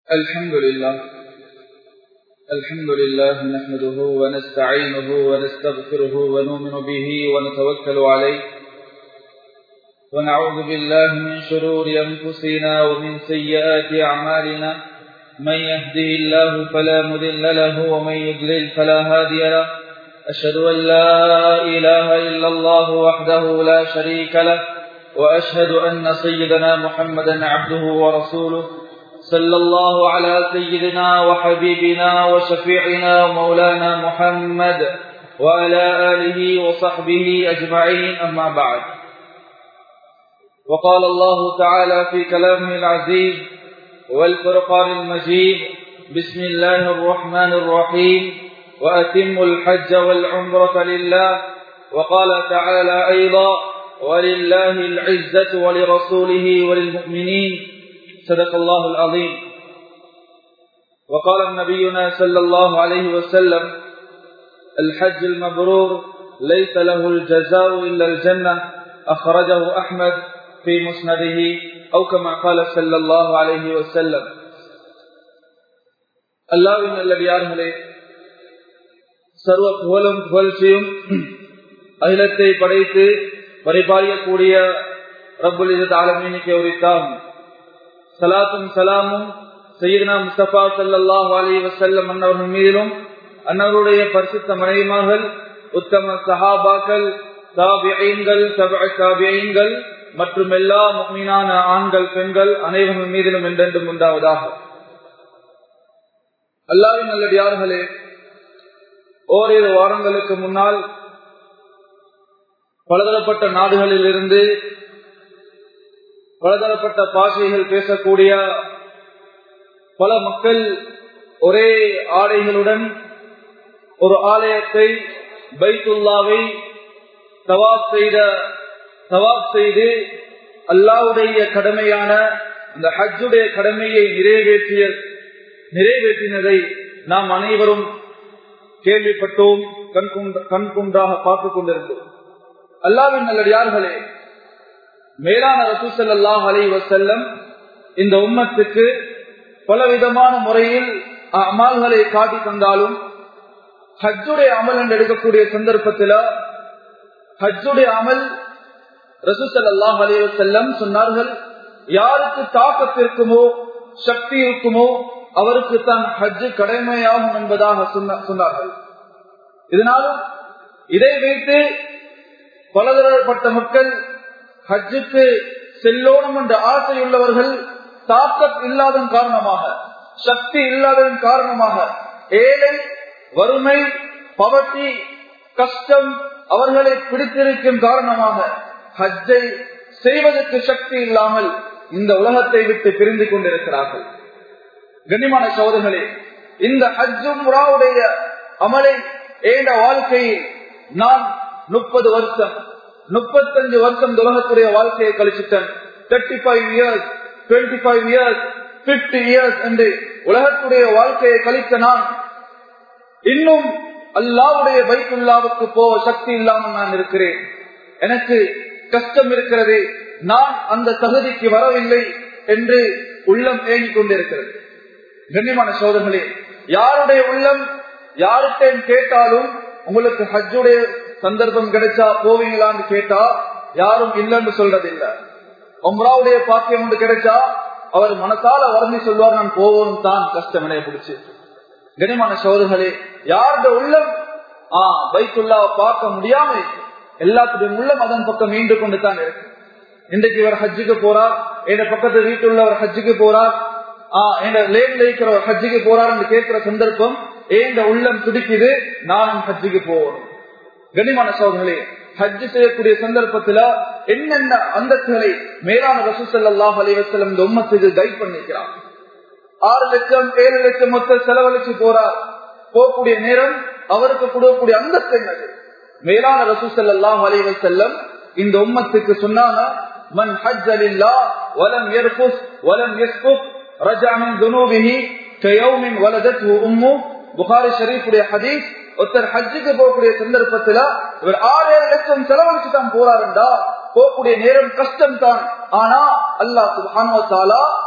الحمد لله الحمد لله نحمده ونستعينه ونستغفره ونؤمن به ونتوكل عليه ونعوذ بالله من شرور أنفسنا ومن سيئات أعمالنا من يهده الله فلا مذل له ومن يضلل فلا هادي له أشهد أن لا إله إلا الله وحده لا شريك له وأشهد أن سيدنا محمدا عبده ورسوله صلى الله على سيدنا وحبيبنا وشفيعنا ومولانا محمد وعلى آله وصحبه أجمعين أما بعد وقال الله تعالى في كلامه العزيز والفرقان المجيد بسم الله الرحمن الرحيم وأتموا الحج والعمرة لله وقال تعالى أيضا ولله العزة ولرسوله وللمؤمنين صدق الله العظيم وقال نبينا صلى الله عليه وسلم الحج المبرور ليس له الجزاء إلا الجنة أخرجه أحمد في مسنده أو كما قال صلى الله عليه وسلم அல்லாவின் நல்லடியார்களே சர்வ புகழும் புகழ்ச்சியும் அகிலத்தை படைத்து பரிபாலிக்கக்கூடிய ரப்புல் ஆலமீனுக்கு உரித்தாம் சலாத்தும் சலாமும் சையீனா முஸ்தபா சல்லாஹ் அலி வசல்லம் அன்னவர்கள் மீதிலும் அன்னவருடைய பரிசுத்த மனைவிமார்கள் உத்தம சஹாபாக்கள் தாபியங்கள் தாபியங்கள் மற்றும் எல்லா மீனான ஆண்கள் பெண்கள் அனைவர்கள் மீதிலும் என்றென்றும் உண்டாவதாக அல்லாவின் நல்லடியார்களே ஓரிரு வாரங்களுக்கு முன்னால் பலதரப்பட்ட நாடுகளில் இருந்து பலதரப்பட்ட பாஷைகள் பேசக்கூடிய பல மக்கள் ஒரே ஆடைகளுடன் ஒரு ஆலயத்தை பைத்துல்லாவை தவாப் செய்த தவாப் செய்து அல்லாவுடைய கடமையான அந்த ஹஜ்ஜுடைய கடமையை நிறைவேற்றிய நிறைவேற்றினதை நாம் அனைவரும் கேள்விப்பட்டோம் கண்குன்றாக பார்த்துக் கொண்டிருந்தோம் அல்லாவின் நல்லடியார்களே மேலான ரசூசல்லாஹ் அலை வசல்லம் இந்த உம்மத்துக்கு பலவிதமான முறையில் அமல்களை காட்டி தந்தாலும் ஹஜ்ஜுடைய அமல் என்று எடுக்கக்கூடிய சந்தர்ப்பத்தில் ஹஜ்ஜுடைய அமல் ரசூசல்லாஹ் அலி வசல்லம் சொன்னார்கள் யாருக்கு தாக்கத்திற்குமோ சக்தி இருக்குமோ அவருக்கு தான் ஹஜ்ஜு கடமையாகும் என்பதாக சொன்னார்கள் இதனாலும் இதை வைத்து பலதரப்பட்ட மக்கள் ஹஜ்ஜுக்கு செல்லோணும் என்ற ஆசையுள்ளவர்கள் தாக்கத் இல்லாதன் காரணமாக சக்தி இல்லாததன் காரணமாக ஏழை வறுமை பவட்டி கஷ்டம் அவர்களை பிடித்திருக்கும் காரணமாக ஹஜ்ஜை செய்வதற்கு சக்தி இல்லாமல் இந்த உலகத்தை விட்டு பிரிந்து கொண்டிருக்கிறார்கள் கண்ணியமான சோதர்களே இந்த ஹஜ்ஜும் முறாவுடைய அமலை ஏண்ட வாழ்க்கையில் நான் முப்பது வருஷம் முப்பத்தஞ்சு வருஷம் உலகத்துடைய வாழ்க்கையை கழிச்சிட்டேன் thirty five years twenty five years fifty years என்று உலகத்துடைய வாழ்க்கையை கழித்த நான் இன்னும் அல்லாவுடைய பைக்குல்லாவுக்கு போக சக்தி இல்லாமல் நான் இருக்கிறேன் எனக்கு கஷ்டம் இருக்கிறது நான் அந்த தகுதிக்கு வரவில்லை என்று உள்ளம் ஏங்கிக் கொண்டிருக்கிறது கண்ணியமான சோதர்களே யாருடைய உள்ளம் யார்கிட்ட கேட்டாலும் உங்களுக்கு ஹஜ்ஜுடைய சந்தர்ப்பம் கிடைச்சா போவீங்களான்னு கேட்டா யாரும் இல்லைன்னு சொல்றதில்லை ஒம்ராவுடைய பாக்கியம் ஒன்று கிடைச்சா அவர் மனசால வர்ணி சொல்வார் நான் போவோம் தான் கஷ்டம் இணைய பிடிச்சு கனிமான சோதர்களே யாருடைய உள்ளம் ஆஹ் பைக்குள்ளாவை பார்க்க முடியாம எல்லாத்துடைய உள்ளம் அதன் பக்கம் மீண்டு கொண்டு தான் இருக்கு இன்றைக்கு இவர் ஹஜ்ஜுக்கு போறார் என் பக்கத்து வீட்டுள்ள ஒரு ஹஜ்ஜுக்கு போறார் ஆஹ் என் லேன்ல இருக்கிற ஒரு ஹஜ்ஜுக்கு போறார் என்று கேட்கிற சந்தர்ப்பம் ஏந்த உள்ளம் துடிக்குது நானும் ஹஜ்ஜுக்கு போகணும் கனிமான சோதர்களே ஹஜ் செய்யக்கூடிய சந்தர்ப்பத்துல என்னென்ன அந்தஸ்துகளை மேலான ரசூசல்லாஹ் அலைவசலம் இந்த உம்மத்துக்கு கைட் பண்ணிக்கிறார் ஆறு லட்சம் ஏழு லட்சம் மொத்த செலவழிச்சு போறார் போகக்கூடிய நேரம் அவருக்கு கொடுக்கக்கூடிய அந்தஸ்து என்னது மேலான ரசூசல்லாஹ் அலைவசல்லம் இந்த உம்மத்துக்கு சொன்னாங்க மன் ஹஜ் அலில்லா வலம் எர்புஸ் வலம் எஸ்புக் ரஜாமின் துனூபிஹி கயௌமின் வலதத் உம்மு புகாரி ஷரீஃபுடைய ஹதீஸ் ஒருத்தர் ஹஜ்ஜுக்கு போகக்கூடிய சந்தர்ப்பத்துல இவர் ஆறு ஏழு லட்சம் செலவழிச்சு தான் போறாருண்டா போகக்கூடிய நேரம் கஷ்டம் தான் ஆனா அல்லாஹ் சுபானுவத்தாலா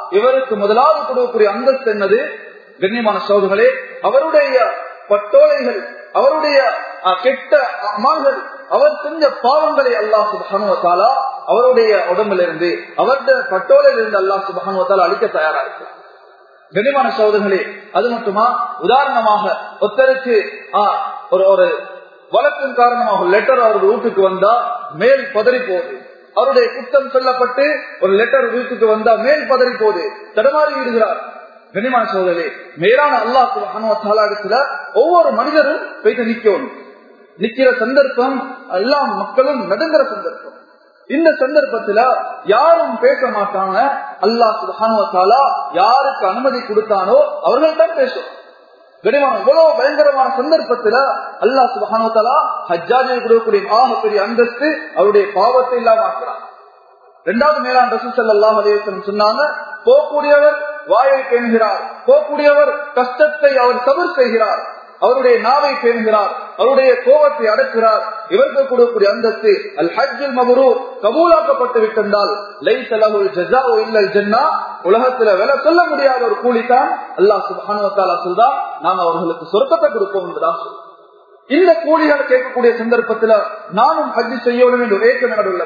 இவருக்கு முதலாவது கொடுக்கக்கூடிய அந்தஸ்து என்னது கண்ணியமான சோதர்களே அவருடைய பட்டோலைகள் அவருடைய அஹ், கெட்ட அமல்கள் அவர் செஞ்ச பாவங்களை அல்லாஹ் சுபஹானுவத்தாலா அவருடைய உடம்புல இருந்து அவருடைய பட்டோலையில இருந்து அல்லாஹ் சுபஹானுவத்தாலா அழிக்க தயாரா இருக்கிறார் கனிமான சோதர்களே அது மட்டுமா உதாரணமாக ஒருத்தருக்கு ஆ, ஒரு ஒரு வழக்கின் காரணமாக லெட்டர் அவரது வீட்டுக்கு வந்தா மேல் பதறி போகுது அவருடைய குற்றம் சொல்லப்பட்டு ஒரு லெட்டர் வீட்டுக்கு வந்தா மேல் பதறி போகுது தடுமாறி விடுகிறார் கனிமான சோதரே மேலான அல்லாஹ் இடத்துல ஒவ்வொரு மனிதரும் போயிட்டு நிக்கணும் நிக்கிற சந்தர்ப்பம் எல்லா மக்களும் நடுங்கிற சந்தர்ப்பம் இந்த சந்தர்ப்பத்துல யாரும் பேச மாட்டாங்க அல்லாஹ் சுபானுவத்தாலா யாருக்கு அனுமதி கொடுத்தானோ அவர்கள் தான் பேசும் கனிமான இவ்வளவு பயங்கரமான சந்தர்ப்பத்துல அல்லாஹ் சுபானுவத்தாலா ஹஜ்ஜாஜை கொடுக்கக்கூடிய ஆக பெரிய அந்தஸ்து அவருடைய பாவத்தை இல்லாம ஆக்குறான் இரண்டாவது மேலாண் ரசூல் ஸல்லல்லாஹு அலைஹி வஸல்லம் சொன்னாங்க போகக்கூடியவர் வாயை பேணுகிறார் போகக்கூடியவர் கஷ்டத்தை அவர் தவிர செய்கிறார் அவருடைய நாவை பேணுகிறார் அவருடைய கோபத்தை அடக்குகிறார் இவருக்கு கொடுக்கக்கூடிய அந்தஸ்து அல் ஹஜ்ஜுல் மபரூர் கபூலாக்கப்பட்டு விட்டிருந்தால் லைஸ லஹுல் ஜஸாஉ இல்லல் ஜன்னா உலகத்துல விலை சொல்ல முடியாத ஒரு கூலிதான் அல்லாஹ் சுப்ஹானஹு வ தஆலா சொல்றான் நாம் அவர்களுக்கு சொர்க்கத்தை கொடுப்போம் என்பதாக சொல்றான் இந்த கூலிகள் கேட்கக்கூடிய சந்தர்ப்பத்துல நானும் ஹஜ்ஜு செய்யணும் என்று ஏற்க நடுவில்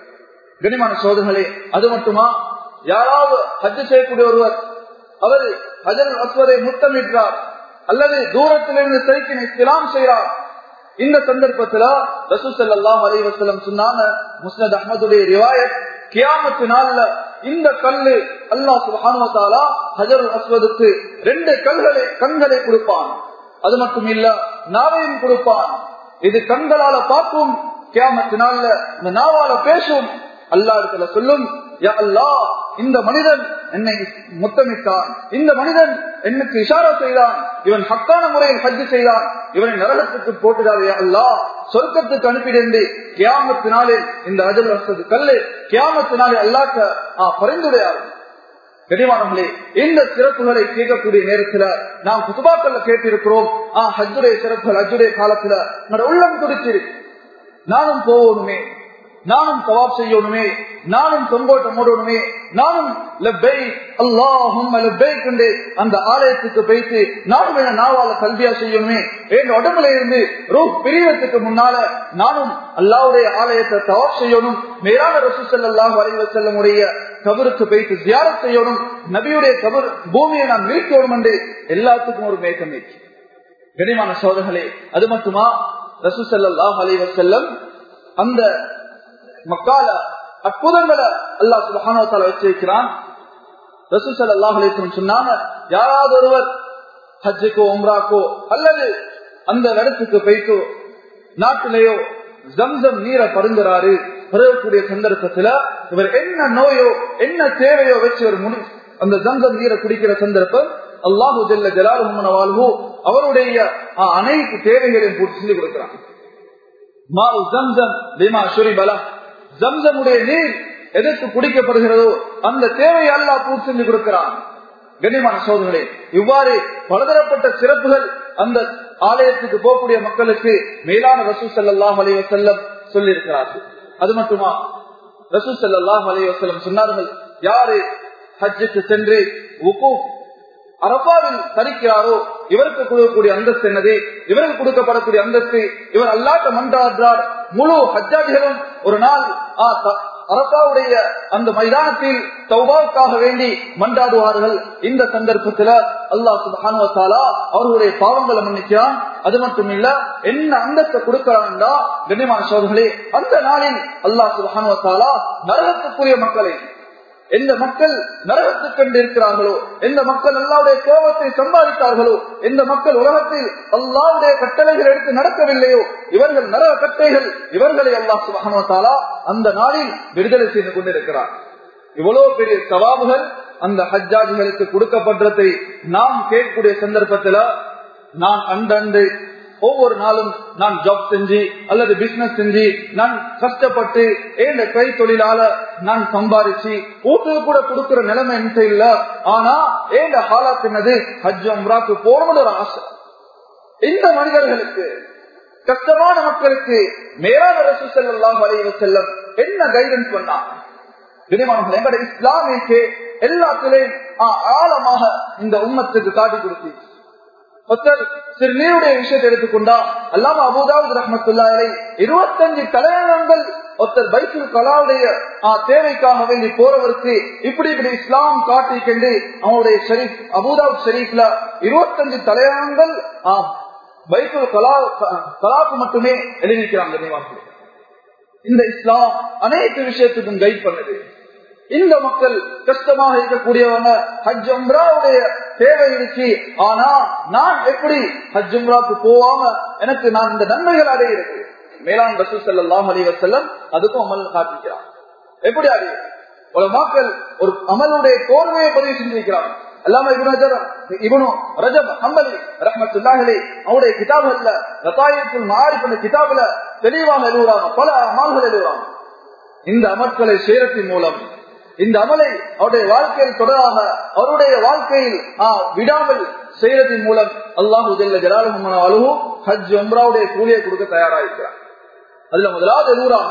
கனிமான சோதர்களே அது மட்டுமா யாராவது ஹஜ்ஜு செய்யக்கூடிய ஒருவர் அவர் ஹஜர் அஸ்வதை முத்தமிட்டார் அல்லது தூரத்திலிருந்து சைக்கினை இஸ்லாம் செய்கிறார் இந்த சந்தர்ப்பத்துல ரசூசல்லாஹ் அலி வசலம் சொன்னாங்க முஸ்னத் அஹமதுடைய ரிவாயத் கியாமத்து நாள்ல இந்த கல்லு அல்லாஹ் சுபானுவத்தாலா ஹஜர் அஸ்வதுக்கு ரெண்டு கல்களை கண்களை கொடுப்பான் அது மட்டும் இல்ல நாவையும் கொடுப்பான் இது கண்களால பார்க்கும் கியாமத்து நாள்ல இந்த நாவால பேசும் அல்லா இடத்துல சொல்லும் யா அல்லாஹ் இந்த மனிதன் என்னை முத்தமிட்டான் இந்த மனிதன் எனக்கு இஷாரா செய்தான் இவன் ஹக்கான முறையில் ஹஜ்ஜு செய்தான் இவனை நரகத்துக்கு போட்டுடாது யா அல்லாஹ் சொர்க்கத்துக்கு அனுப்பிடு கியாமத்தினாலே இந்த அஜல் வசது கல்லு கியாமத்தினாலே அல்லாக்க பரிந்துரையாரு கனிவானங்களே இந்த சிறப்புகளை கேட்கக்கூடிய நேரத்துல நாம் குதுபாக்கள்ல கேட்டிருக்கிறோம் ஆஹ் ஹஜ்ஜுடைய சிறப்புகள் ஹஜ்ஜுடைய காலத்துல என்னோட உள்ளம் துடிச்சிருக்கு நானும் போகணுமே நானும் தவாப் செய்யணுமே நானும் தொங்கோட்டம் ஓடணுமே நானும் லெப்பை அல்லாஹும் லெப்பைக்கு அந்த ஆலயத்துக்கு போயிட்டு நானும் என்ன நாவால கல்வியா செய்யணுமே என் உடம்புல இருந்து ரூ பிரியத்துக்கு முன்னால நானும் அல்லாவுடைய ஆலயத்தை தவாப் செய்யணும் மேலான ரசூசல் அல்லாஹ் வரைவ செல்லமுடைய கபருக்கு போயிட்டு தியாரம் செய்யணும் நபியுடைய கபர் பூமியை நான் மீட்கணும் என்று எல்லாத்துக்கும் ஒரு மேகம் இருக்கு கனிமான சோதர்களே அது மட்டுமா ரசூசல்லாஹ் அலைவ செல்லம் அந்த மக்கால அற்புதங்களை அல்லா சுபஹானோத்தால வச்சிருக்கிறான் ரசூசல் அல்லாஹ் அலிஸ்லம் சொன்னாங்க யாராவது ஒருவர் ஹஜ்ஜுக்கோ உம்ராக்கோ அல்லது அந்த இடத்துக்கு போயிட்டோ நாட்டிலேயோ ஜம்சம் நீரை பருந்துறாரு பருகக்கூடிய சந்தர்ப்பத்துல இவர் என்ன நோயோ என்ன தேவையோ வச்சு ஒரு முடி அந்த ஜம்சம் நீரை குடிக்கிற சந்தர்ப்பம் அல்லாஹு ஜல்ல ஜலாலுமன வாழ்வு அவருடைய அனைத்து தேவைகளையும் பூர்த்தி செஞ்சு கொடுக்கிறான் மாவு ஜம்சம் லிமா ஷுரிபலா ஜம்சமுடைய நீர் எதற்கு குடிக்கப்படுகிறதோ அந்த தேவையை அல்லா பூர்த்தி செஞ்சு கொடுக்கிறான் கண்ணியமான சோதனை இவ்வாறு பலதரப்பட்ட சிறப்புகள் அந்த ஆலயத்துக்கு போகக்கூடிய மக்களுக்கு மேலான ரசூ சல்லாஹ் அலி வசல்லம் சொல்லி இருக்கிறார்கள் அது மட்டுமா ரசூ சல்லாஹ் அலி வசல்லம் சொன்னார்கள் யாரு ஹஜ்ஜுக்கு சென்று அரபாவில் தரிக்கிறாரோ இவருக்கு கொடுக்கக்கூடிய அந்தஸ்து என்னது இவருக்கு கொடுக்கப்படக்கூடிய அந்தஸ்து இவர் அல்லாட்ட மன்றாடுறார் முழு ஹஜ்ஜாஜிகளும் ஒரு நாள் அரசாவுடைய அந்த மைதானத்தில் தௌபாவுக்காக வேண்டி மன்றாடுவார்கள் இந்த சந்தர்ப்பத்துல அல்லாஹ் சுபானுவத்தாலா அவர்களுடைய பாவங்களை மன்னிக்கிறான் அது மட்டும் இல்ல என்ன அந்தத்தை கொடுக்கிறான்டா கண்ணியமான சோதர்களே அந்த நாளில் அல்லாஹ் சுபானுவத்தாலா நரகத்துக்குரிய மக்களை எந்த மக்கள் நரகத்துக்கண்டு இருக்கிறார்களோ எந்த மக்கள் அல்லாவுடைய கோபத்தை சம்பாதித்தார்களோ எந்த மக்கள் உலகத்தில் அல்லாவுடைய கட்டளைகள் எடுத்து நடக்கவில்லையோ இவர்கள் நரக கட்டைகள் இவர்களை அல்லாஹ் சுபகமத்தாலா அந்த நாளில் விடுதலை செய்து கொண்டிருக்கிறார் இவ்வளவு பெரிய சவாபுகள் அந்த ஹஜ்ஜாஜிகளுக்கு கொடுக்கப்பட்டதை நாம் கேட்கக்கூடிய சந்தர்ப்பத்துல நான் அண்டண்டு ஒவ்வொரு நாளும் நான் ஜாப் செஞ்சு அல்லது பிசினஸ் செஞ்சு நான் கஷ்டப்பட்டு ஏன் கை தொழிலால நான் சம்பாதிச்சு வீட்டுக்கு கூட கொடுக்கிற நிலைமை என்ன இல்ல ஆனா ஏன் ஹாலாத் என்னது ஹஜ் அம்ராக்கு போகணும்னு ஒரு ஆசை இந்த மனிதர்களுக்கு கஷ்டமான மக்களுக்கு மேலான ரசு செல்லாம் வரைவு செல்லம் என்ன கைடன்ஸ் பண்ணாங்க கனிமானவர்கள் எங்களுடைய இஸ்லாமிக்கு எல்லாத்திலையும் ஆழமாக இந்த உம்மத்துக்கு காட்டி கொடுத்து ஒருத்தர் சிறுநீருடைய விஷயத்தை எடுத்துக்கொண்டா அல்லாம அபுதாவுத் ரஹமத்துல்லாரை இருபத்தஞ்சு தலையங்கங்கள் ஒருத்தர் பைத்துல் கலாவுடைய தேவைக்காக வேண்டி போறவருக்கு இப்படி இப்படி இஸ்லாம் காட்டி கண்டு அவனுடைய ஷரீப் அபுதாவுத் ஷரீப்ல இருபத்தஞ்சு தலையங்கங்கள் பைத்துல் கலா கலாக்கு மட்டுமே எழுதிக்கிறாங்க நினைவாக்கு இந்த இஸ்லாம் அனைத்து விஷயத்துக்கும் கைட் பண்ணுது இந்த மக்கள் கஷ்டமாக இருக்கக்கூடியவங்க ஹஜ் அம்ராவுடைய தேவை இருக்கு ஆனா நான் எப்படி ஹஜ் அம்ராக்கு போவாம எனக்கு நான் இந்த நன்மைகள் அடையிறது மேலாண் ரசூ செல்லாம் அலி வசல்லம் அதுக்கும் அமல் காட்டிக்கிறான் எப்படி அடைய ஒரு மக்கள் ஒரு அமலுடைய கோர்வையை பதிவு செஞ்சிருக்கிறாங்க அல்லாம இவனு ரஜப் ஹம்பலி ரஹமத்துல்லாஹலி அவருடைய கிதாபுகள்ல ரசாயத்தில் மாறி பண்ண கிதாபுல தெளிவாக எழுதுறாங்க பல அமல்கள் எழுதுறாங்க இந்த அமல்களை சேரத்தின் மூலம் இந்த அமலை அவருடைய வாழ்க்கையில் தொடராக அவருடைய வாழ்க்கையில் விடாமல் செய்யறதின் மூலம் அல்லாஹு ஜலாலுமன அழுவு ஹஜ் ஒம்ராவுடைய கூலியை கொடுக்க தயாராகிறார் அதுல முதலாவது எழுதுறாங்க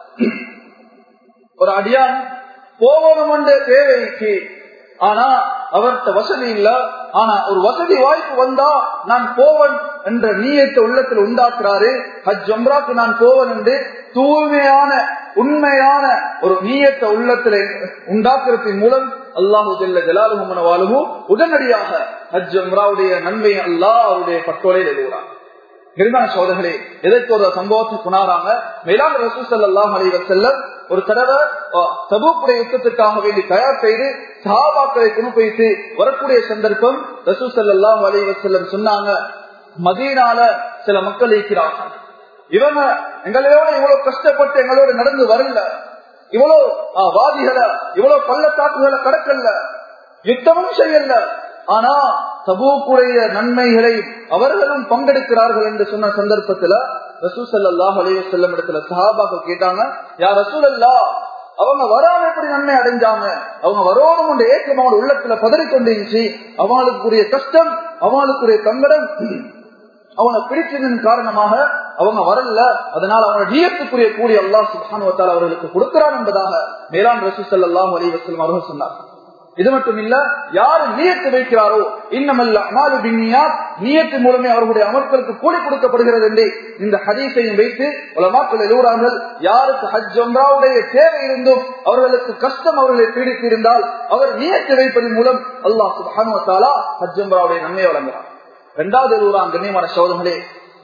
ஒரு அடியான் போகணும் என்ற தேவைக்கு ஆனா அவர்கிட்ட வசதி இல்ல ஆனா ஒரு வசதி வாய்ப்பு வந்தா நான் போவன் என்ற நீயத்தை உள்ளத்தில் உண்டாக்குறாரு ஹஜ் ஒம்ராக்கு நான் போவன் என்று தூய்மையான உண்மையான ஒரு நீயத்தை உள்ளத்துல உண்டாக்குறதின் மூலம் அல்லாஹு ஜல்ல ஜலாலுமன வாழுவும் உடனடியாக ஹஜ் அம்ராவுடைய நன்மை அல்லாஹ் அவருடைய பட்டோலையில் எழுதுகிறார் நிர்மாண சோதர்களே எதற்கு ஒரு சம்பவத்தை புனாராங்க மேலாண் ரசூ சல்லாஹ் அலி வசல்லம் ஒரு தடவை தபூக்குடைய யுத்தத்திற்காக வேண்டி தயார் செய்து சஹாபாக்களை குணுப்பைத்து வரக்கூடிய சந்தர்ப்பம் ரசூ சல்லாஹ் அலி வசல்லம் சொன்னாங்க மதீனால சில மக்கள் இருக்கிறாங்க இவங்க எங்களோட இவ்வளவு கஷ்டப்பட்டு எங்களோட நடந்து வரல இவ்வளவு வாதிகளை இவ்வளவு பள்ளத்தாக்குகளை கடக்கல்ல யுத்தமும் செய்யல ஆனா தபூக்குடைய நன்மைகளை அவர்களும் பங்கெடுக்கிறார்கள் என்று சொன்ன சந்தர்ப்பத்துல ரசூசல்லாஹ் அலைவசல்லம் இடத்துல சஹாபாக்கள் கேட்டாங்க யார் ரசூலல்லா அவங்க வராம எப்படி நன்மை அடைஞ்சாங்க அவங்க வரோணும் ஏக்கம் அவங்க உள்ளத்துல பதறிக்கொண்டிருந்துச்சு அவங்களுக்குரிய கஷ்டம் அவங்களுக்குரிய தங்கடம் அவனை பிடிச்சதன் காரணமாக அவங்க வரல அதனால அவனோட நீயத்துக்குரிய கூடிய அல்லா சுபானுவத்தால் அவர்களுக்கு கொடுக்கிறான் என்பதாக மேலாண் ரசூ சல்லாஹ் அலி வசலம் அவர்கள் சொன்னார் இது மட்டும் இல்ல யாரு நீயத்து வைக்கிறாரோ இன்னமல்ல அமாலு பின்னியாத் நீயத்து மூலமே அவர்களுடைய அமல்களுக்கு கூலி கொடுக்கப்படுகிறது என்று இந்த ஹதீஸையும் வைத்து உலமாக்கள் எழுகிறார்கள் யாருக்கு ஹஜ் ஒன்றாவுடைய தேவை இருந்தும் அவர்களுக்கு கஷ்டம் அவர்களை பீடித்திருந்தால் அவர் நீயத்து வைப்பதன் மூலம் அல்லாஹ் சுபானுவத்தாலா ஹஜ் ஒன்றாவுடைய நன்மை வழங்குகிறார் இரண்டாவது எழுகிறான் கண்ணியமான சோதர்களே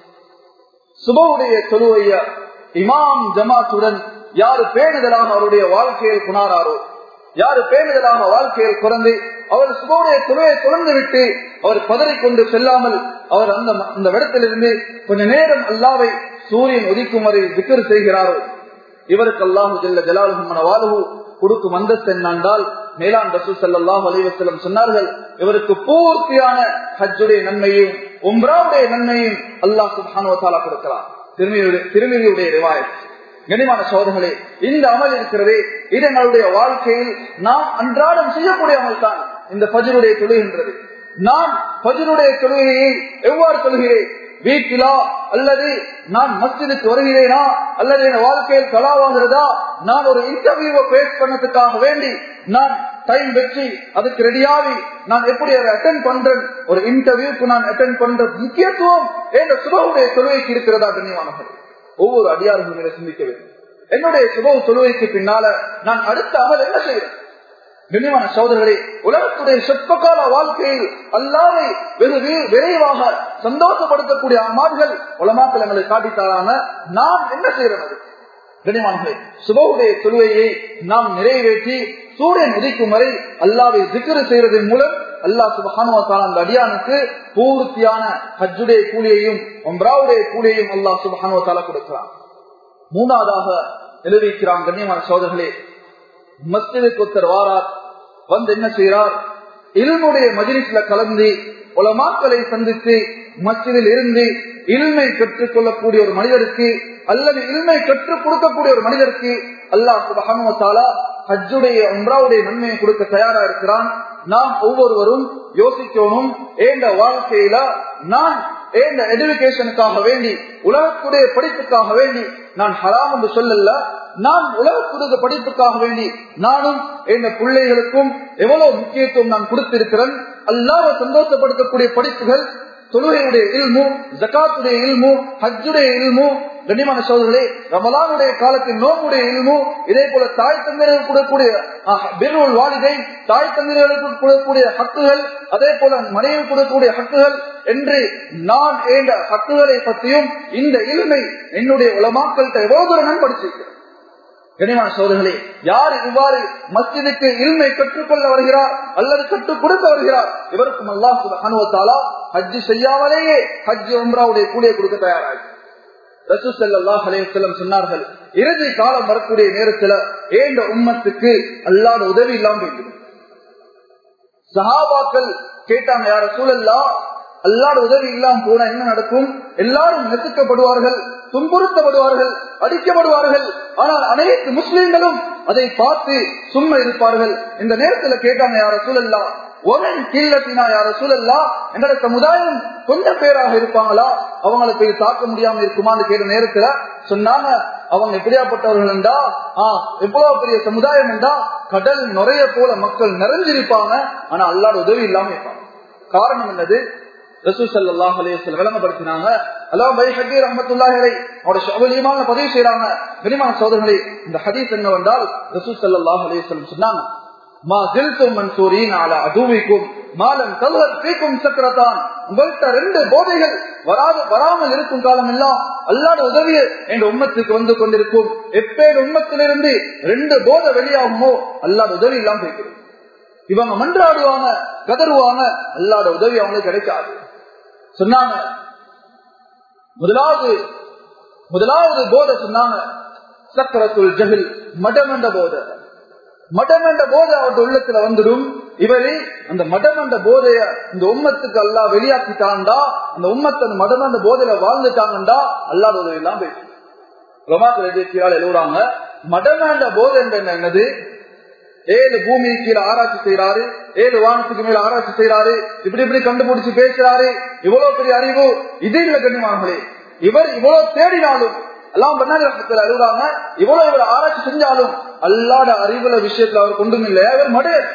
சுபவுடைய தொழுவைய இமாம் ஜமாத்துடன் யாரு பேணுதலாக அவருடைய வாழ்க்கையில் குணாராரோ யாரு பேணுதலாக வாழ்க்கையில் குறைந்து அவர் சுபவுடைய தொழுவை தொடர்ந்து விட்டு அவர் பதறிக்கொண்டு செல்லாமல் அவர் அந்த அந்த இடத்திலிருந்து கொஞ்ச நேரம் அல்லாவை சூரியன் உதிக்கும் வரை திக்கர் செய்கிறாரோ இவருக்கு அல்லாஹு ஜல்ல ஜலாலுமன வாழ்வு கொடுக்கும் அந்தஸ்து என்னாண்டால் மேலாண் ரசூ சல்லாஹ் அலிவசலம் சொன்னார்கள் இவருக்கு பூர்த்தியான ஹஜ்ஜுடைய நன்மையும் உம்ராவுடைய நன்மையும் அல்லாஹ் சுபானுவத்தாலா கொடுக்கிறார் திருமதியுடைய ரிவாயத் கனிமான சோதர்களே இந்த அமல் இருக்கிறதே இது எங்களுடைய வாழ்க்கையில் நாம் அன்றாடம் செய்யக்கூடிய அமல் தான் இந்த பஜருடைய தொழுகின்றது நான் பஜருடைய தொழுகையை எவ்வாறு தொழுகிறேன் வீட்டிலா அல்லது நான் மஸ்ஜிதுக்கு வருகிறேனா அல்லது என் வாழ்க்கையில் கலாவாகிறதா நான் ஒரு இன்டர்வியூவை பேஸ் பண்ணதுக்காக வேண்டி நான் டைம் வச்சு அதுக்கு ரெடியாகி நான் எப்படி அதை அட்டன் பண்றேன் ஒரு இன்டர்வியூக்கு நான் அட்டன் பண்ற முக்கியத்துவம் என்ற சுபவுடைய தொழுகைக்கு இருக்கிறதா கண்ணியமானவர்கள் ஒவ்வொரு அடியார்களும் சிந்திக்க வேண்டும் என்னுடைய சுப தொழுகைக்கு பின்னால நான் அடுத்த அமல் என்ன செய்யறேன் கண்ணியமான சோதரர்களே உலகத்துடைய சொற்பகால வாழ்க்கையில் அல்லாவை வெகு விரைவாக சந்தோஷப்படுத்தக்கூடிய அமார்கள் உலமாக்கள் எங்களுக்கு காட்டித்தாராம நாம் என்ன செய்யறது கண்ணியமானங்களே சுபவுடைய தொழுவையை நாம் நிறைவேற்றி சூரியன் உதிக்கும் வரை அல்லாவை திக்ரு செய்யறதன் மூலம் அல்லாஹ் சுபஹானுவத்தான அந்த அடியானுக்கு பூர்த்தியான ஹஜ்ஜுடைய கூலியையும் ஒன்றாவுடைய கூலியையும் அல்லாஹ் சுபஹானுவத்தால கொடுக்கிறான் மூணாவதாக நிரூபிக்கிறான் கண்ணியமான சோதர்களே மஸ்ஜிதுக்கு ஒருத்தர் வாரார் வந்து என்ன செய்யறார் இல்முடைய மஜிலிஸ்ல கலந்து உலமாக்களை சந்தித்து மஸ்ஜிதில் இருந்து இல்மை கற்றுக் கொள்ளக்கூடிய ஒரு மனிதருக்கு அல்லது இல்மை கற்றுக் கொடுக்கக்கூடிய ஒரு மனிதருக்கு அல்லாஹ் சுபஹானுவத்தாலா ஹஜ்ஜுடைய உம்ராவுடைய நன்மையை கொடுக்க தயாரா இருக்கிறான் நாம் ஒவ்வொருவரும் யோசிக்கணும் ஏண்ட வாழ்க்கையில நான் ஏண்ட எடுக்கேஷனுக்காக வேண்டி உலகத்துடைய படிப்புக்காக வேண்டி நான் ஹராம் என்று சொல்லல நான் உலகத்துடைய படிப்புக்காக வேண்டி நானும் எங்க பிள்ளைகளுக்கும் எவ்வளவு முக்கியத்துவம் நான் கொடுத்திருக்கிறேன் அல்லாத சந்தோஷப்படுத்தக்கூடிய படிப்புகள் தொழுகையுடைய இல்மு ஜக்காத்துடைய இல்மு ஹஜ்ஜுடைய இல்மு கண்ணியமான சோதர்களே ரமலானுடைய காலத்தில் நோம்புடைய இல்மு இதே போல தாய் தந்தையர்களுக்கு கூடக்கூடிய பிர்ருல் வாலிதை தாய் தந்தையர்களுக்கு கூடக்கூடிய ஹக்குகள் அதே போல மனைவி கூடக்கூடிய ஹக்குகள் என்று நான் ஏண்ட ஹக்குகளை பற்றியும் இந்த இல்மை என்னுடைய உலமாக்கள்கிட்ட எவ்வளவு தூரம் நான் படிச்சிருக்கிறேன் கனிமான சோதர்களே யார் இவ்வாறு மஸ்ஜிதுக்கு இல்மை கற்றுக்கொள்ள வருகிறார் அல்லது கற்றுக் கொடுக்க வருகிறார் இவருக்கும் அல்லாஹ் சுபஹானுவத்தாலா ஹஜ்ஜு செய்யாமலேயே ஹஜ் உம்ராவுடைய கூலியை கொடுக்க தயாராகி ரசூசல்லாஹ் அலையம் சொன்னார்கள் இறுதி காலம் வரக்கூடிய நேரத்துல ஏண்ட உம்மத்துக்கு அல்லாத உதவி இல்லாம இருக்குது சஹாபாக்கள் கேட்டாங்க யார சூழல்லா அல்லாத உதவி இல்லாம போனா என்ன நடக்கும் எல்லாரும் நெசுக்கப்படுவார்கள் துன்புறுத்தப்படுவார்கள் அடிக்கப்படுவார்கள் ஆனால் அனைத்து முஸ்லிம்களும் அதை பார்த்து சும்மா இருப்பார்கள் இந்த நேரத்தில் கேட்டாங்க யார சூழல்லா ஒரு கீழத்தினா யார சூழல்லா எங்களோட சமுதாயம் கொஞ்சம் பேராக இருப்பாங்களா அவங்களை போய் தாக்க முடியாம இருக்குமான்னு கேட்ட நேரத்துல சொன்னாங்க அவங்க எப்படியாப்பட்டவர்கள் என்றா ஆஹ் எவ்வளவு பெரிய சமுதாயம் என்றா கடல் நுரைய போல மக்கள் நிறைஞ்சிருப்பாங்க ஆனா அல்லாட உதவி இல்லாம இருப்பாங்க காரணம் என்னது ரசூசல்லாஹ் அலையம் விளங்கப்படுத்தினாங்க அல்லாம் பைஹக்கீர் அஹமத்துல்லாஹரை அவரோட ஷபலியமான பதிவு செய்யறாங்க கனிமான சோதரர்களே இந்த ஹதீஸ் என்னவென்றால் ரசூசல்லாஹ் அலையம் சொன்னாங்க மா ஜில்தும் மன்சூரின் அல அதுவிக்கும் மாலம் கல்வர் தீக்கும் சக்கரத்தான் உங்கள்கிட்ட ரெண்டு போதைகள் வராது வராமல் இருக்கும் காலம் எல்லாம் அல்லாத உதவியை எங்க உம்மத்துக்கு வந்து கொண்டிருக்கும் எப்பேடு உம்மத்திலிருந்து ரெண்டு போதை வெளியாகுமோ அல்லாத உதவி இல்லாம போய்க்கிறோம் இவங்க மன்றாடுவாங்க கதறுவாங்க அல்லாத உதவி அவங்களுக்கு கிடைக்காது சொன்னாங்க முதலாவது முதலாவது போதை சொன்னாங்க சக்கரத்துள் ஜஹில் மடமண்ட போதை மடமண்ட போதை அவருடைய உள்ளத்துல வந்துடும் இவரு அந்த மடமண்ட போதைய இந்த உம்மத்துக்கு அல்லா வெளியாக்கிட்டாண்டா அந்த உம்மத்தை அந்த மடமண்ட போதையில வாழ்ந்துட்டாங்கண்டா அல்லாத உதவி எல்லாம் போயிட்டு ரொமாக்கள் எழுதிக்கிறாள் எழுதுறாங்க மடமண்ட போதை என்ற என்னது ஏழு பூமி கீழே ஆராய்ச்சி செய்யறாரு ஏழு வானத்துக்கு மேல ஆராய்ச்சி செய்யறாரு இப்படி இப்படி கண்டுபிடிச்சு பேசுறாரு இவ்வளவு பெரிய அறிவு இது இல்ல கண்ணியமானங்களே இவர் இவ்வளவு தேடினாலும் எல்லாம் பண்ணாங்க அழுகுறாங்க இவ்வளவு இவர் ஆராய்ச்சி செஞ்சாலும் அல்லாத அறிவுல விஷயத்துல அவர் கொண்டும் இல்லையா இவர் மடையர்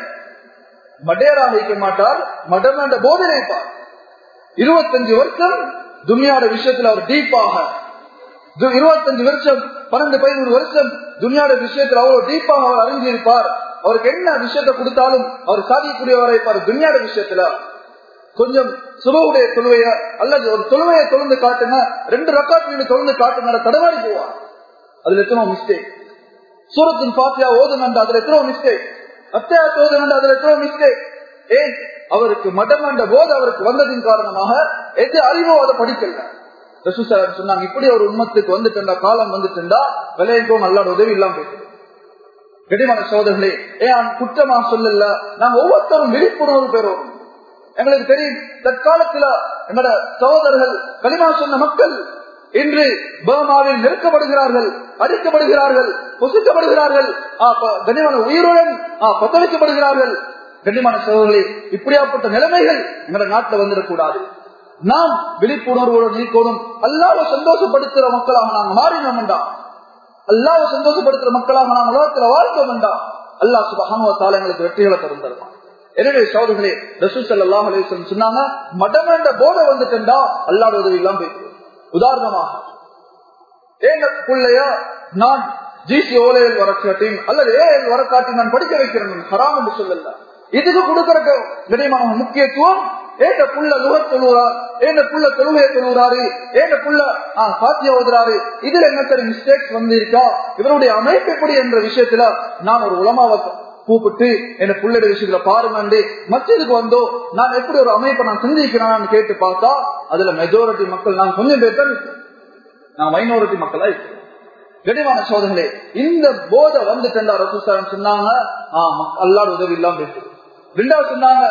மடையராக வைக்க மாட்டார் மடம் என்ற போதனை இருப்பார் இருபத்தஞ்சு வருஷம் துனியாட விஷயத்துல அவர் டீப்பாக இருபத்தஞ்சு வருஷம் பன்னெண்டு பதிமூணு வருஷம் துனியாட விஷயத்துல அவ்வளவு டீப்பாக அவர் அறிஞ்சிருப்பார் அவருக்கு என்ன விஷயத்தை கொடுத்தாலும் அவர் சாதிக்கக்கூடியவரை இருப்பார் துனியாட விஷயத்துல கொஞ்சம் சுபவுடைய தொழுவைய அல்லது ஒரு தொழுவையை தொழுந்து காட்டுங்க ரெண்டு ரக்காத்து தொழுந்து காட்டுங்க தடவாடி போவார் அதுல எத்தனோ மிஸ்டேக் சூரத்தின் பாத்தியா ஓதுனண்ட அதுல எத்தனோ மிஸ்டேக் அத்தியாயத்தை ஓதுனண்ட அதுல எத்தனோ மிஸ்டேக் ஏன் அவருக்கு மடமண்ட போது அவருக்கு வந்ததின் காரணமாக எது அறிவோ அதை படிக்கல ரசூசலர் சொன்னாங்க இப்படி ஒரு உண்மத்துக்கு வந்துட்டா காலம் வந்துட்டா விளையக்கும் அல்லாட உதவி இல்லாம போயிட்டு கடிமான சோதர்களே ஏன் குற்றமா சொல்லல நாங்க ஒவ்வொருத்தரும் விழிப்புணர்வு பெறுவோம் எங்களுக்கு தெரியும் தற்காலத்துல எங்களோட சகோதரர்கள் களிமா சொன்ன மக்கள் இன்று பர்மாவில் நெருக்கப்படுகிறார்கள் அடிக்கப்படுகிறார்கள் பொசுக்கப்படுகிறார்கள் கனிமான உயிருடன் பத்தளிக்கப்படுகிறார்கள் கண்ணியமான சகோதரர்களே இப்படியாப்பட்ட நிலைமைகள் எங்களோட நாட்டில் வந்துடக்கூடாது நாம் விழிப்புணர்வோடு நீக்கணும் அல்லாத சந்தோஷப்படுத்துற மக்களாக நாங்கள் மாறினோம் வேண்டாம் அல்லாத சந்தோஷப்படுத்துற மக்களாக நாம் உலகத்துல வாழ்க்கை வேண்டாம் அல்லா சுபகானுவத்தால் எங்களுக்கு வெற்றிகளை தரும் தருவான் எனவே சோதர்களே ரசூசல்லாஹ் அலிஸ்லம் சொன்னாங்க மடமேண்ட போதை வந்துட்டா அல்லாத உதவி எல்லாம் போயிட்டு உதாரணமாக ஏங்க பிள்ளைய நான் ஜிசி ஓலையில் வரக்காட்டியும் அல்லது ஏஎல் வரக்காட்டி நான் படிக்க வைக்கிறேன் ஹராம் என்று சொல்லல இதுக்கு கொடுக்கற கனியமான முக்கியத்துவம் ஏண்ட புள்ள நுகர் தொழுகிறார் ஏண்ட புள்ள தொழுகையை தொழுகிறாரு ஏண்ட புள்ள சாத்திய ஓதுறாரு இதுல என்ன சரி மிஸ்டேக்ஸ் வந்து இருக்கா இவருடைய அமைப்பு எப்படி என்ற விஷயத்துல நான் ஒரு உலமாவை கூப்பிட்டு என்ன புள்ளட விஷயத்துல பாருங்க மச்சதுக்கு வந்தோ நான் எப்படி ஒரு அமைப்பை நான் சிந்திக்கிறான்னு கேட்டு பார்த்தா அதுல மெஜாரிட்டி மக்கள் நான் கொஞ்சம் பேர் தான் நான் மைனாரிட்டி மக்களா இருக்கிறேன் கனிவான சோதனை இந்த போதை வந்துட்டா ரசூசாரன் சொன்னாங்க அல்லாட உதவி இல்லாம பேசு ரெண்டாவது சொன்னாங்க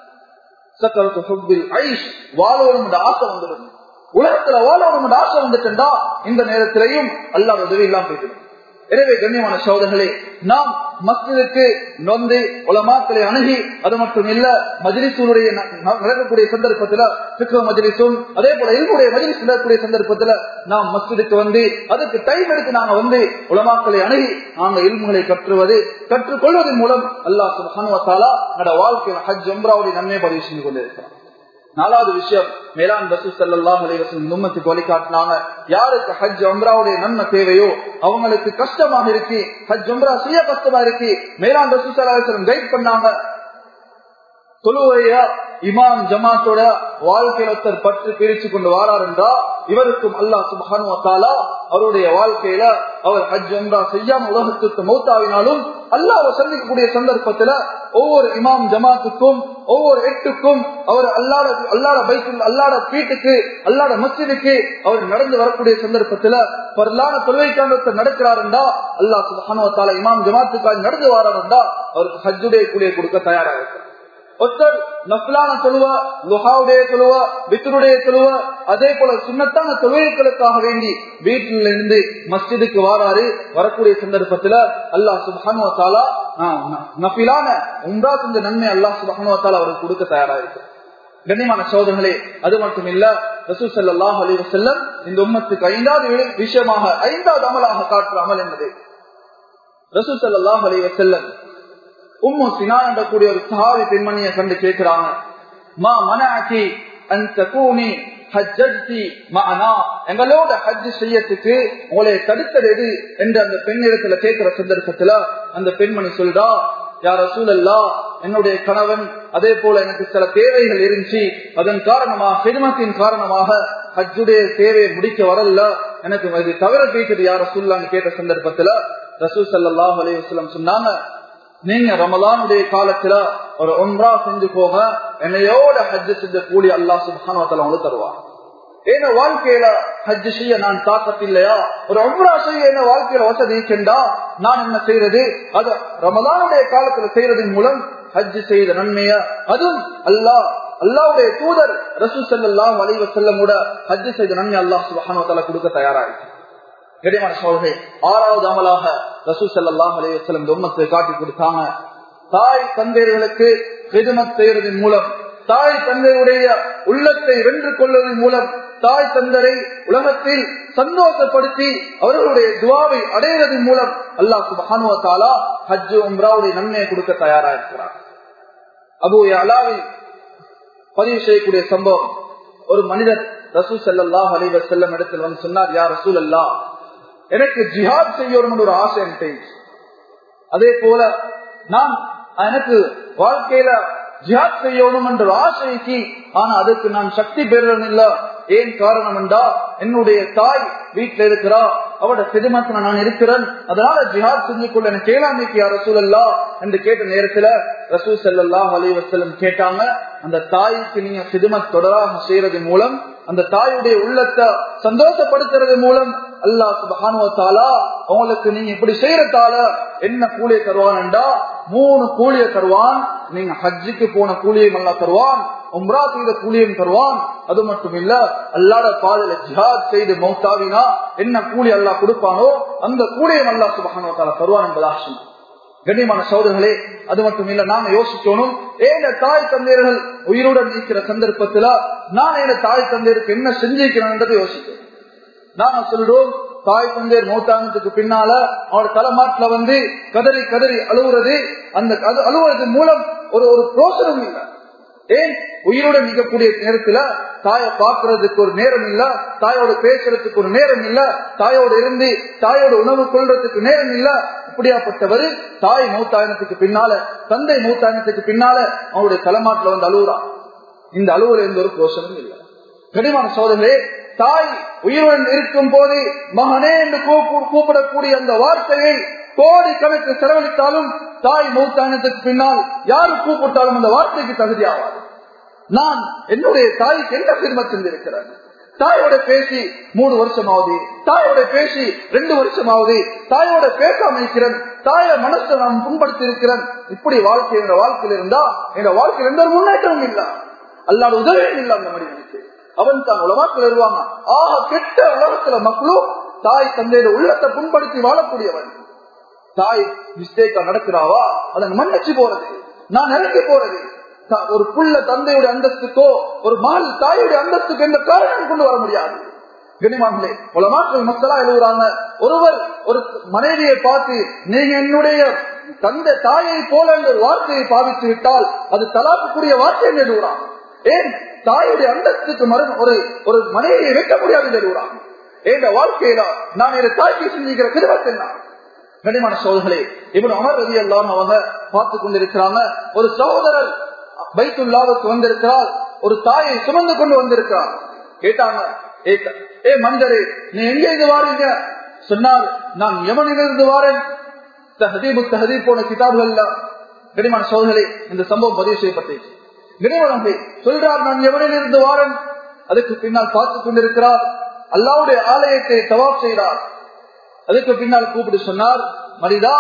வாழணும் ஆசை வந்துடும் உலகத்துல வாழணும் ஆசை வந்துட்டா இந்த நேரத்திலையும் அல்லா உதவி இல்லாம போயிடும் எனவே கண்ணியமான சோதர்களே நாம் மஸ்ஜிதுக்கு நொந்து உலமாக்களை அணுகி அது மட்டும் இல்ல மஜிலிசூருடைய நடக்கக்கூடிய சந்தர்ப்பத்துல சிக்க மஜிலிசும் அதே போல எங்களுடைய மஜிலிஸ் நடக்கக்கூடிய சந்தர்ப்பத்துல நாம் மஸ்ஜிதுக்கு வந்து அதுக்கு டைம் எடுத்து நாங்க வந்து உலமாக்களை அணுகி நாங்க இல்முகளை கற்றுவது கற்றுக்கொள்வதன் மூலம் அல்லாஹ் சுபானுவத்தாலா நட வாழ்க்கையில் ஹஜ் அம்ராவுடைய நன்மை பதிவு செஞ்சு கொண்டிருக்கிறோம் நாலாவது விஷயம் மேலாண் ரசூ சல்லாஹ் அலைவசம் நும்மத்துக்கு வழிகாட்டினாங்க யாருக்கு ஹஜ் அம்ராவுடைய நன்மை தேவையோ அவங்களுக்கு கஷ்டமாக இருக்கு ஹஜ் அம்ரா செய்ய கஷ்டமா இருக்கு மேலாண் ரசூ சல்லாஹம் கைட் பண்ணாங்க தொழுவையா இமாம் ஜமாத்தோட வாழ்க்கையில் ஒருத்தர் பற்று பிரிச்சு கொண்டு வாரார் என்றா இவருக்கும் அல்லாஹ் சுபஹானுவத்தாலா அவருடைய வாழ்க்கையில அவர் ஹஜ் அம்ரா செய்யாம உலகத்துக்கு மௌத்தாவினாலும் அல்லாஹ் சந்திக்கக்கூடிய சந்தர்ப்பத்துல ஒவ்வொரு இமாம் ஜமாத்துக்கும் ஒவ்வொரு எட்டுக்கும் அவர் அல்லாட அல்லாட பைக்கில் அல்லாட வீட்டுக்கு அல்லாட மஸ்ஜிதுக்கு அவர் நடந்து வரக்கூடிய சந்தர்ப்பத்துல பரலான தொழுவைக்காண்டத்தை நடக்கிறாருண்டா அல்லாஹ் சுபஹானுவத்தாலா இமாம் ஜமாத்துக்காக நடந்து வாராருண்டா அவருக்கு ஹஜ்ஜுடைய கூடிய கொடுக்க தயாரா இருக்கிறார் ஒருத்தர் நஃபிலான தொழுவ லுஹாவுடைய தொழுவ வித்தருடைய தொழுவ அதே போல சுண்ணத்தான தொழுகைகளுக்காக வேண்டி வீட்டில இருந்து மஸ்ஜிதுக்கு வாராரு வரக்கூடிய சந்தர்ப்பத்துல அல்லாஹ் சுபானுவத்தாலா நஃபிலான உண்டா செஞ்ச நன்மை அல்லாஹ் சுபானுவத்தாலா அவருக்கு கொடுக்க தயாரா இருக்கு கண்ணியமான சோதர்களே அது மட்டும் இல்ல ரசூ சல்லாஹ் அலி வசல்லம் இந்த உம்மத்துக்கு ஐந்தாவது விஷயமாக ஐந்தாவது அமலாக காட்டுற அமல் என்பது ரசூ சல்லாஹ் அலி வசல்லம் உம்மு சினா என்றக்கூடிய ஒரு சஹாவி பெண்மணியை கண்டு கேட்கிறாங்க மா மனாக்கி அந்த கூனி எங்களோட ஹஜ் செய்யறதுக்கு உங்களை தடுத்தது எது என்று அந்த பெண்ணிடத்துல கேட்கிற சந்தர்ப்பத்துல அந்த பெண்மணி சொல்றா யார சூழல்லா என்னுடைய கணவன் அதே போல எனக்கு சில தேவைகள் இருந்துச்சு அதன் காரணமாக ஹெதுமத்தின் காரணமாக ஹஜ்ஜுடைய தேவையை முடிக்க வரல எனக்கு இது தவிர பேசுறது யார சூழலான்னு கேட்ட சந்தர்ப்பத்துல ரசூல் சல்லாஹ் அலி வஸ்லம் சொன்னாங்க நீங்க ரமலானுடைய காலத்துல ஒரு ஒன்றா செஞ்சு போக என்னையோட ஹஜ் செஞ்ச கூலி அல்லா சுபானத்துல உங்களுக்கு தருவாங்க என்ன வாழ்க்கையில ஹஜ் செய்ய நான் தாக்கத்தில்லையா ஒரு ஒன்றா செய்ய என்ன வாழ்க்கையில வசதி சென்றா நான் என்ன செய்யறது அது ரமலானுடைய காலத்துல செய்யறதன் மூலம் ஹஜ் செய்த நன்மைய அதுவும் அல்லாஹ் அல்லாவுடைய தூதர் ரசூ செல்லாம் வலிவ செல்லமோட ஹஜ் செய்த நன்மை அல்லாஹ் சுபானத்தால கொடுக்க தயாராயிருக்கு கடிமான சோழகை ஆறாவது அமலாக ரசூ சல்லாஹ் அலையம் உம்மத்தை காட்டி கொடுத்தாங்க தாய் தந்தையர்களுக்கு ஹிதமத் செய்யறதன் மூலம் தாய் தந்தையுடைய உள்ளத்தை வென்று கொள்வதன் மூலம் தாய் தந்தரை உலகத்தில் சந்தோஷப்படுத்தி அவர்களுடைய துவாவை அடைவதன் மூலம் அல்லாஹ் சுபானுவத்தாலா ஹஜ் உம்ராவுடைய நன்மையை கொடுக்க தயாரா இருக்கிறார் அபு அலாவில் பதிவு செய்யக்கூடிய சம்பவம் ஒரு மனிதர் ரசூ சல்லாஹ் அலிவ செல்லம் இடத்தில் வந்து சொன்னார் யார் ரசூல் அல்லா எனக்கு ஜிஹாத் செய்யணும் ஒரு ஆசை என்கிட்ட அதே போல நான் எனக்கு வாழ்க்கையில ஜிஹாத் செய்யணும் என்ற ஆசைக்கு ஆனா அதுக்கு நான் சக்தி பெறணும் இல்ல ஏன் காரணம் என்றா என்னுடைய தாய் வீட்டுல இருக்கிறா அவட சிதமத்துல நான் இருக்கிறேன் அதனால ஜிஹாத் செஞ்சு கொள்ள எனக்கு கேளாமைக்கு யார் ரசூல் அல்லா என்று கேட்ட நேரத்துல ரசூல் செல்லல்லாஹ் அலி வசலம் கேட்டாங்க அந்த தாய்க்கு நீங்க சிதமத் தொடராக செய்யறது மூலம் அந்த தாயுடைய உள்ளத்தை சந்தோஷப்படுத்துறது மூலம் அல்லா சுபானுவத்தாலா உங்களுக்கு நீங்க இப்படி செய்யறதால என்ன கூலியை தருவான்டா மூணு கூலியை தருவான் நீங்க ஹஜ்ஜுக்கு போன கூலியும் அல்லா தருவான் உம்ரா செய்த கூலியும் தருவான் அது மட்டும் இல்ல அல்லாட பாதையில ஜிஹாத் செய்து மௌத்தாவினா என்ன கூலி அல்லா கொடுப்பானோ அந்த கூலியும் அல்லா சுபானுவத்தாலா தருவான் என்பதாக கண்ணியமான சோதர்களே அது மட்டும் இல்ல நாங்க யோசிக்கணும் ஏன தாய் தந்தையர்கள் உயிருடன் இருக்கிற சந்தர்ப்பத்துல நான் என்ன தாய் தந்தையருக்கு என்ன செஞ்சிருக்கிறேன் யோசிக்கிறேன் நாங்க சொல்றோம் தாய் தந்தையர் மூத்தானத்துக்கு பின்னால அவரோட தலைமாட்டில வந்து கதறி கதறி அழுகுறது அந்த அழுவுறது மூலம் ஒரு ஒரு பிரோசனம் இல்லை ஏன் உயிருடன் நிற்கக்கூடிய நேரத்துல தாயை பார்க்கறதுக்கு ஒரு நேரம் இல்ல தாயோட பேசுறதுக்கு ஒரு நேரம் இல்ல தாயோட இருந்து தாயோட உணவு கொள்றதுக்கு நேரம் இல்ல இப்படியாப்பட்டவர் தாய் மூத்தாயனத்துக்கு பின்னால தந்தை மூத்தாயனத்துக்கு பின்னால அவருடைய தலைமாட்டில் வந்து அழுகுறான் இந்த அலுவல எந்த ஒரு கோஷமும் இல்லை கடிமான சோதனையே தாய் உயிருடன் இருக்கும் போது மகனே என்று கூப்பிடக்கூடிய அந்த வார்த்தையை கோடி கணக்கு செலவழித்தாலும் தாய் மூத்தானத்துக்கு பின்னால் யாரு கூப்பிட்டாலும் அந்த வார்த்தைக்கு தகுதியாவாது நான் என்னுடைய தாய்க்கு என்ன சிறும செஞ்சிருக்கிறேன் தாயோட பேசி மூணு வருஷம் ஆகுது தாயோட பேசி ரெண்டு வருஷம் ஆகுது தாயோட பேசாம இருக்கிறேன் தாய மனசை நான் புண்படுத்தி இருக்கிறேன் இப்படி வாழ்க்கை என்ற வாழ்க்கையில் இருந்தா எங்க வாழ்க்கையில் எந்த ஒரு முன்னேற்றமும் இல்ல அல்லாத உதவியும் இல்லை அந்த மனிதனுக்கு அவன் தான் உலகத்தில் வருவாங்க ஆக கெட்ட உலகத்துல மக்களும் தாய் தந்தையோட உள்ளத்தை புண்படுத்தி வாழக்கூடியவன் தாய் மிஸ்டேக்கா நடக்கிறாவா அதன் மன்னிச்சு போறது நான் இறங்கி போறது த- ஒரு புள்ள தந்தையுடைய அந்தஸ்துக்கோ ஒரு மகள் தாயுடைய அந்தஸ்துக்கு எந்த காரணம் கொண்டு வர முடியாது கனிமாங்களே பல மாற்றம் மக்களா எழுதுறாங்க ஒருவர் ஒரு மனைவியை பார்த்து நீங்க என்னுடைய தந்தை தாயை போல என்ற ஒரு வார்த்தையை பாவித்து விட்டால் அது தலாக்குரிய வார்த்தை என்று எழுதுறான் ஏன் தாயுடைய அந்தஸ்துக்கு மறு ஒரு ஒரு மனைவியை வைக்க முடியாது என்று எழுதுறான் என்ற வாழ்க்கையில நான் என் தாய்க்கு செஞ்சுக்கிற கிருபத்தை நான் கனிமான சோதர்களே இவன் அமர் ரவி எல்லாம் அவங்க பார்த்து கொண்டிருக்கிறாங்க ஒரு சகோதரர் பைத்துல்லாவுக்கு வந்திருக்கிறார் ஒரு தாயை சுமந்து கொண்டு வந்திருக்கிறார் கேட்டாங்க "ஏ த- ஏ மந்தரே நீ எங்க இருந்து வாரீங்க சொன்னார் நான் யமனிலிருந்து வாரேன் தஹதீபு தஹதீப் போன கிதாபுகள்ல கனிமான சோதர்களே இந்த சம்பவம் பதிவு செய்யப்பட்டது கனிமனே சொல்றார் நான் எவனிலிருந்து வாரேன் அதுக்கு பின்னால் பார்த்துக் கொண்டிருக்கிறார் அல்லாவுடைய ஆலயத்தை தவாப் செய்கிறார் அதுக்கு பின்னால் கூப்பிட்டு சொன்னார் மனிதா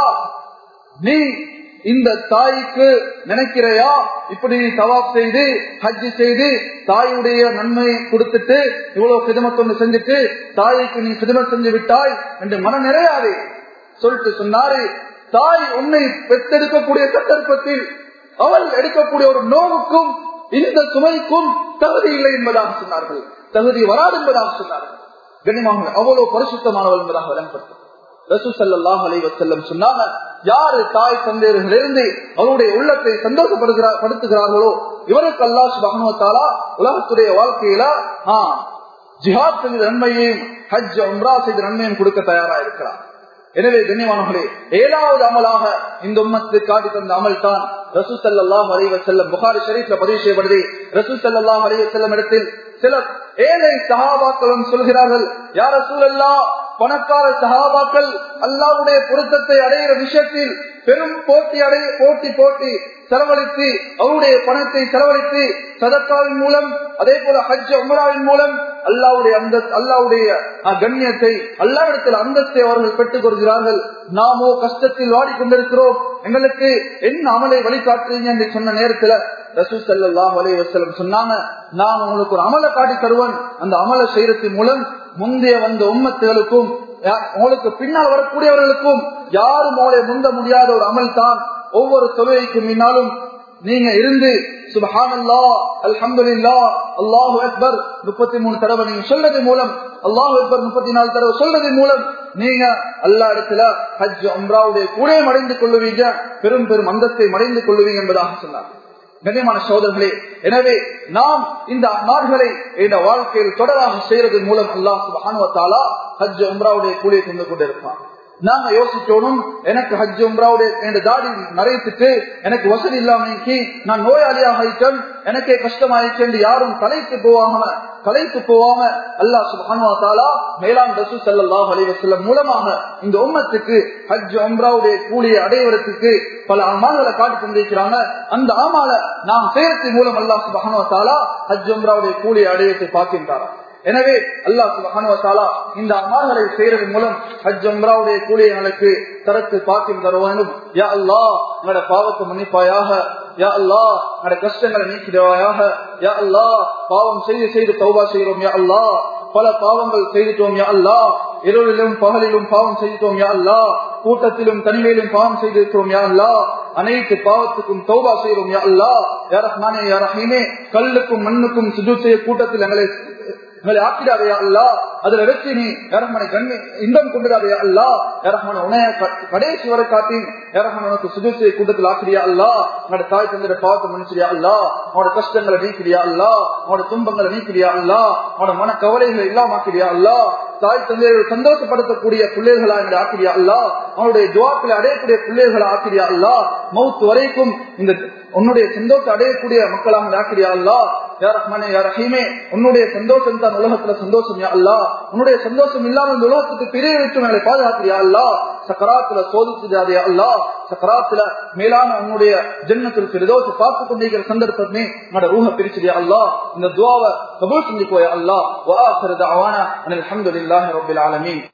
நீ இந்த தாய்க்கு நினைக்கிறையா இப்படி நீ தவாப் செய்து ஹஜ்ஜி செய்து தாயுடைய நன்மையை கொடுத்துட்டு இவ்வளவு கிதமத் ஒன்று செஞ்சுட்டு தாய்க்கு நீ கிதமத் செஞ்சு விட்டாய் என்று மன நிறையாது சொல்லிட்டு சொன்னாரு தாய் உன்னை பெற்றெடுக்கக்கூடிய சந்தர்ப்பத்தில் அவள் எடுக்கக்கூடிய ஒரு நோவுக்கும் இந்த சுமைக்கும் தகுதி இல்லை என்பதாக சொன்னார்கள் தகுதி வராது என்பதாக சொன்னார்கள் கண்ணியமாக அவ்வளவு பரிசுத்தமானவள் என்பதாக விளங்கப்பட்டது ரசூசல்லாஹ் அலைவசல்லம் சொன்னாங்க யாரு தாய் தந்தையர்களிலிருந்து அவருடைய உள்ளத்தை சந்தோஷப்படுகிறார் படுத்துகிறார்களோ இவருக்கு அல்லாஹ் சுபகனுவத்தாலா உலகத்துடைய வாழ்க்கையில ஆ ஜிஹாத் செய்த நன்மையையும் ஹஜ் உம்ரா செய்த நன்மையும் கொடுக்க தயாரா இருக்கிறார் எனவே கண்ணியமானவர்களே ஏழாவது அமலாக இந்த உம்மத்து காட்டி தந்த அமல் தான் ரசூ சல்லாஹ் அலைவ செல்லம் புகாரி ஷரீஃப்ல பதிவு செய்யப்படுது ரசூ சல்லாஹ் அலைவ செல்லம் இடத்தில் சில ஏழை சகாபாக்களும் சொல்கிறார்கள் யார சூழல்லா பணக்கார சகாபாக்கள் அல்லாவுடைய பொருத்தத்தை அடைகிற விஷயத்தில் பெரும் போட்டி அடைய போட்டி போட்டி செலவழித்து அவருடைய பணத்தை செலவழித்து சதக்காவின் மூலம் அதே போல ஹஜ் உமராவின் மூலம் அல்லாவுடைய அந்த அல்லாவுடைய கண்ணியத்தை அல்லாவிடத்தில் அந்தஸ்தை அவர்கள் பெற்றுக் கொள்கிறார்கள் நாமோ கஷ்டத்தில் வாடிக்கொண்டிருக்கிறோம் எங்களுக்கு என்ன அமலை வழிகாட்டுறீங்க என்று சொன்ன நேரத்துல ரசூ சல்லாஹ் அலி வசலம் சொன்னாங்க நான் உங்களுக்கு ஒரு அமலை காட்டி தருவேன் அந்த அமலை செய்யறதின் மூலம் முந்தைய வந்த உம்மத்துகளுக்கும் உங்களுக்கு பின்னால் வரக்கூடியவர்களுக்கும் யாரும் அவளை முந்த முடியாத ஒரு அமல் தான் ஒவ்வொரு தொழுகைக்கு முன்னாலும் நீங்க இருந்து சுபஹானல்லா அல்ஹம்துலில்லா அல்லாஹு அக்பர் முப்பத்தி மூணு தடவை நீங்க சொல்றது மூலம் அல்லாஹு அக்பர் முப்பத்தி நாலு தடவை சொல்றது மூலம் நீங்க அல்லா இடத்துல ஹஜ் அம்ராவுடைய கூட மடைந்து கொள்ளுவீங்க பெரும் பெரும் அந்தத்தை மடைந்து கொள்ளுவீங்க என்பதாக சொன்னார் கண்ணியமான சோதர்களே எனவே நாம் இந்த நாடுகளை இந்த வாழ்க்கையில் தொடராக செய்யறது மூலம் அல்லாஹ் சுபானுவத்தாலா ஹஜ் உம்ராவுடைய கூலியை தந்து கொண்டிருப்பான் நாங்க யோசிக்கணும் எனக்கு ஹஜ் உம்ராவுடைய என் தாடி நரைத்துட்டு எனக்கு வசதி இல்லாம நான் நோயாளியாக ஆயிட்டேன் எனக்கே கஷ்டமாயிட்டு என்று யாரும் கலைத்து போவாம கலைத்து போவாம அல்லாஹ் சுபானுவத்தாலா மேலாண் ரசூ சல்லாஹ் அலிவசல்லம் மூலமாக இந்த உம்மத்துக்கு ஹஜ் அம்ராவுடைய கூலியை அடைவதற்கு பல அமால்களை காட்டி கொண்டிருக்கிறாங்க அந்த ஆமால நாம் செய்யறதன் மூலம் அல்லாஹ் சுபஹானுவத்தாலா ஹஜ் அம்ராவுடைய கூலியை அடையத்தை பார்க்கின்றாரா எனவே அல்லாஹ் சுபஹானுவத்தாலா இந்த அமால்களை செய்யறது மூலம் ஹஜ் அம்ராவுடைய கூலியை எங்களுக்கு தரத்து பார்க்கும் தருவானும் யா அல்லாஹ் எங்களோட பாவத்தை மன்னிப்பாயாக யா அல்லா எங்களோட கஷ்டங்களை நீக்கிடுவாயாக யா அல்லா பாவம் செய்து செய்து தௌபா செய்கிறோம் யா அல்லா பல பாவங்கள் செய்துட்டோம் யா அல்லா இரவிலும் பகலிலும் பாவம் செய்துட்டோம் யா அல்லா கூட்டத்திலும் தனிமையிலும் பாவம் செய்திருக்கிறோம் யா அல்லா அனைத்து பாவத்துக்கும் தௌபா செய்கிறோம் யா அல்லா யார் ரஹ்மானே யார் ரஹீமே கல்லுக்கும் மண்ணுக்கும் சுஜு செய்ய கூட்டத்தில் எங்களை எங்களை ஆக்கிடாதையா அல்லா அதுல வச்சு நீ யாரமான கண்ணி இன்பம் கொண்டுடாதையா அல்லா யாரமான உனைய கடைசி வரை காட்டி யாரமான உனக்கு சுஜிசை கூட்டத்தில் ஆக்கிரியா அல்லா உன்னோட தாய் தந்தைய பாவத்தை மன்னிச்சிரியா அல்லா உன்னோட கஷ்டங்களை நீக்கிறியா அல்லா உன்னோட துன்பங்களை நீக்கிறியா அல்லா உன்னோட மன கவலைகளை இல்லாம ஆக்கிறியா அல்லா தாய் தந்தையை சந்தோஷப்படுத்தக்கூடிய பிள்ளைகளா எங்களை ஆக்கிரியா அல்லா அவனுடைய துவாக்களை அடையக்கூடிய பிள்ளைகளை ஆக்கிரியா அல்லா மவுத் வரைக்கும் இந்த உன்னுடைய சந்தோஷத்தை அடையக்கூடிய மக்களாக ஆக்கிரியா அல்லா யார் ரஹ்மானே யார் ரஹீமே உன்னுடைய சந்தோஷம் தான் உலகத்துல சந்தோஷம் யா அல்லா உன்னுடைய சந்தோஷம் இல்லாம இந்த உலகத்துக்கு பிரிய விட்டு எங்களை பாதுகாக்கிறியா அல்லா சக்கராத்துல சோதிச்சுதாதே அல்லா சக்கராத்துல மேலான உன்னுடைய ஜென்மத்தில் பிரதோஷ பார்த்து கொண்டிருக்கிற சந்தர்ப்பமே உன்னோட ரூஹ பிரிச்சிரியா அல்லா இந்த துவாவை கபூல் செஞ்சு போய அல்லா வா அவானா அல்ஹம்துலில்லாஹி ரப்பில் ஆலமீன்